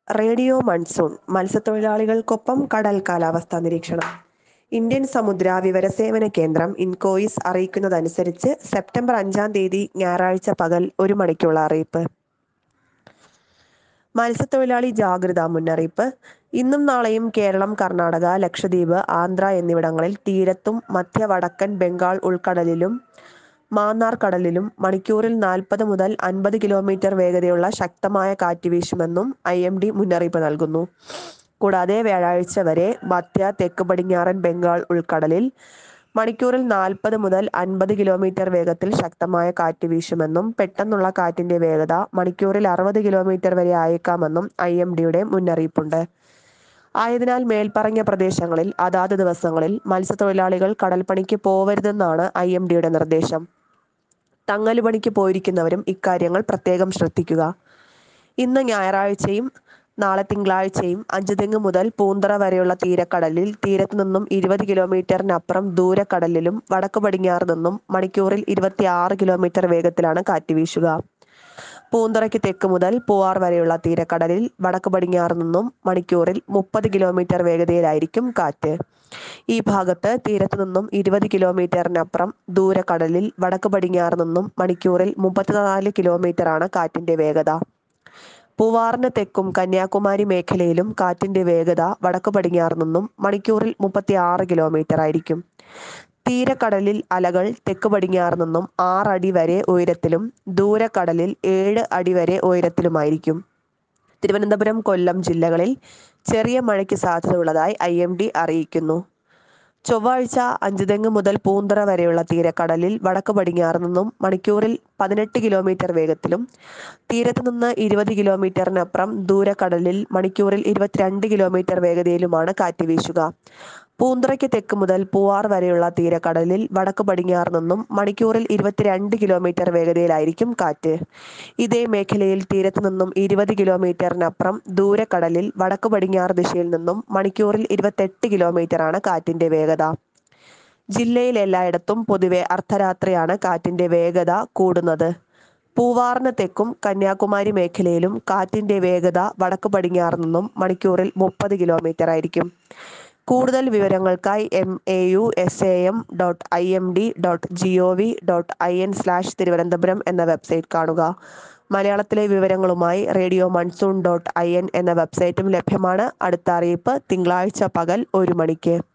radio monsoon മത്സ്യത്തൊഴിലാളികൾക്കൊപ്പം കടൽ കാലാവസ്ഥാ നിരീക്ഷണം ഇന്ത്യൻ സമുദ്ര വിവരസേവന കേന്ദ്രം ഇൻകോയിസ് അറിയിക്കുന്നതനുസരിച്ച് സെപ്റ്റംബർ അഞ്ചാം തീയതി ഞായറാഴ്ച പകൽ ഒരു മണിക്കുള്ള അറിയിപ്പ് മത്സ്യത്തൊഴിലാളി ജാഗ്രതാ മുന്നറിയിപ്പ് ഇന്നും നാളെയും കേരളം കർണാടക ലക്ഷദ്വീപ് ആന്ധ്ര എന്നിവിടങ്ങളിൽ തീരത്തും മധ്യ വടക്കൻ ബംഗാൾ ഉൾക്കടലിലും മാന്നാർ കടലിലും മണിക്കൂറിൽ നാൽപ്പത് മുതൽ അൻപത് കിലോമീറ്റർ വേഗതയുള്ള ശക്തമായ കാറ്റ് വീശുമെന്നും ഐ എം ഡി മുന്നറിയിപ്പ് നൽകുന്നു കൂടാതെ വ്യാഴാഴ്ച വരെ മധ്യ തെക്ക് പടിഞ്ഞാറൻ ബംഗാൾ ഉൾക്കടലിൽ മണിക്കൂറിൽ നാൽപ്പത് മുതൽ അൻപത് കിലോമീറ്റർ വേഗത്തിൽ ശക്തമായ കാറ്റ് വീശുമെന്നും പെട്ടെന്നുള്ള കാറ്റിന്റെ വേഗത മണിക്കൂറിൽ അറുപത് കിലോമീറ്റർ വരെ ആയേക്കാമെന്നും ഐ എം ഡിയുടെ മുന്നറിയിപ്പുണ്ട് ആയതിനാൽ മേൽപ്പറഞ്ഞ പ്രദേശങ്ങളിൽ അതാത് ദിവസങ്ങളിൽ മത്സ്യത്തൊഴിലാളികൾ കടൽപ്പണിക്ക് പോവരുതെന്നാണ് ഐ എം ഡിയുടെ നിർദ്ദേശം തങ്ങലുപണിക്ക് പോയിരിക്കുന്നവരും ഇക്കാര്യങ്ങൾ പ്രത്യേകം ശ്രദ്ധിക്കുക ഇന്ന് ഞായറാഴ്ചയും നാളെ തിങ്കളാഴ്ചയും അഞ്ചുതെങ്ങ് മുതൽ പൂന്തറ വരെയുള്ള തീരക്കടലിൽ തീരത്തു നിന്നും ഇരുപത് കിലോമീറ്ററിനപ്പുറം ദൂരക്കടലിലും വടക്ക് പടിഞ്ഞാറ് നിന്നും മണിക്കൂറിൽ ഇരുപത്തി ആറ് കിലോമീറ്റർ വേഗത്തിലാണ് കാറ്റ് വീശുക പൂന്തറയ്ക്ക് തെക്ക് മുതൽ പൂവാർ വരെയുള്ള തീരക്കടലിൽ വടക്ക് പടിഞ്ഞാറ് നിന്നും മണിക്കൂറിൽ മുപ്പത് കിലോമീറ്റർ വേഗതയിലായിരിക്കും കാറ്റ് ഈ ഭാഗത്ത് തീരത്തു നിന്നും ഇരുപത് കിലോമീറ്ററിനപ്പുറം ദൂരക്കടലിൽ വടക്ക് പടിഞ്ഞാറ് നിന്നും മണിക്കൂറിൽ മുപ്പത്തിനാല് കിലോമീറ്ററാണ് കാറ്റിന്റെ വേഗത പൂവാറിന് തെക്കും കന്യാകുമാരി മേഖലയിലും കാറ്റിന്റെ വേഗത വടക്ക് പടിഞ്ഞാറ് നിന്നും മണിക്കൂറിൽ മുപ്പത്തി ആറ് കിലോമീറ്റർ ആയിരിക്കും തീരക്കടലിൽ അലകൾ തെക്ക് പടിഞ്ഞാറ് നിന്നും ആറടി വരെ ഉയരത്തിലും ദൂരക്കടലിൽ ഏഴ് അടി വരെ ഉയരത്തിലുമായിരിക്കും തിരുവനന്തപുരം കൊല്ലം ജില്ലകളിൽ ചെറിയ മഴയ്ക്ക് സാധ്യതയുള്ളതായി ഐ എം ഡി അറിയിക്കുന്നു ചൊവ്വാഴ്ച അഞ്ചുതെങ്ങ് മുതൽ പൂന്തറ വരെയുള്ള തീരക്കടലിൽ വടക്ക് പടിഞ്ഞാറ് നിന്നും മണിക്കൂറിൽ പതിനെട്ട് കിലോമീറ്റർ വേഗത്തിലും തീരത്ത് നിന്ന് ഇരുപത് കിലോമീറ്ററിനപ്പുറം ദൂരക്കടലിൽ മണിക്കൂറിൽ ഇരുപത്തിരണ്ട് കിലോമീറ്റർ വേഗതയിലുമാണ് കാറ്റ് വീശുക പൂന്തറയ്ക്ക് തെക്ക് മുതൽ പൂവാർ വരെയുള്ള തീരക്കടലിൽ വടക്ക് പടിഞ്ഞാറ് നിന്നും മണിക്കൂറിൽ ഇരുപത്തിരണ്ട് കിലോമീറ്റർ വേഗതയിലായിരിക്കും കാറ്റ് ഇതേ മേഖലയിൽ തീരത്ത് നിന്നും ഇരുപത് കിലോമീറ്ററിനപ്പുറം ദൂരക്കടലിൽ വടക്ക് പടിഞ്ഞാറ് ദിശയിൽ നിന്നും മണിക്കൂറിൽ ഇരുപത്തെട്ട് കിലോമീറ്ററാണ് കാറ്റിന്റെ വേഗത ജില്ലയിൽ എല്ലായിടത്തും പൊതുവെ അർദ്ധരാത്രിയാണ് കാറ്റിന്റെ വേഗത കൂടുന്നത് പൂവാറിന് തെക്കും കന്യാകുമാരി മേഖലയിലും കാറ്റിന്റെ വേഗത വടക്ക് പടിഞ്ഞാറ് നിന്നും മണിക്കൂറിൽ മുപ്പത് കിലോമീറ്റർ ആയിരിക്കും കൂടുതൽ വിവരങ്ങൾക്കായി M A U S A M dot I M D dot G O V dot I N slash Thiruvananthapuram എന്ന വെബ്സൈറ്റ് കാണുക മലയാളത്തിലെ വിവരങ്ങളുമായി radio monsoon dot I N എന്ന വെബ്സൈറ്റും ലഭ്യമാണ് അടുത്ത അറിയിപ്പ് തിങ്കളാഴ്ച പകൽ ഒരു മണിക്ക്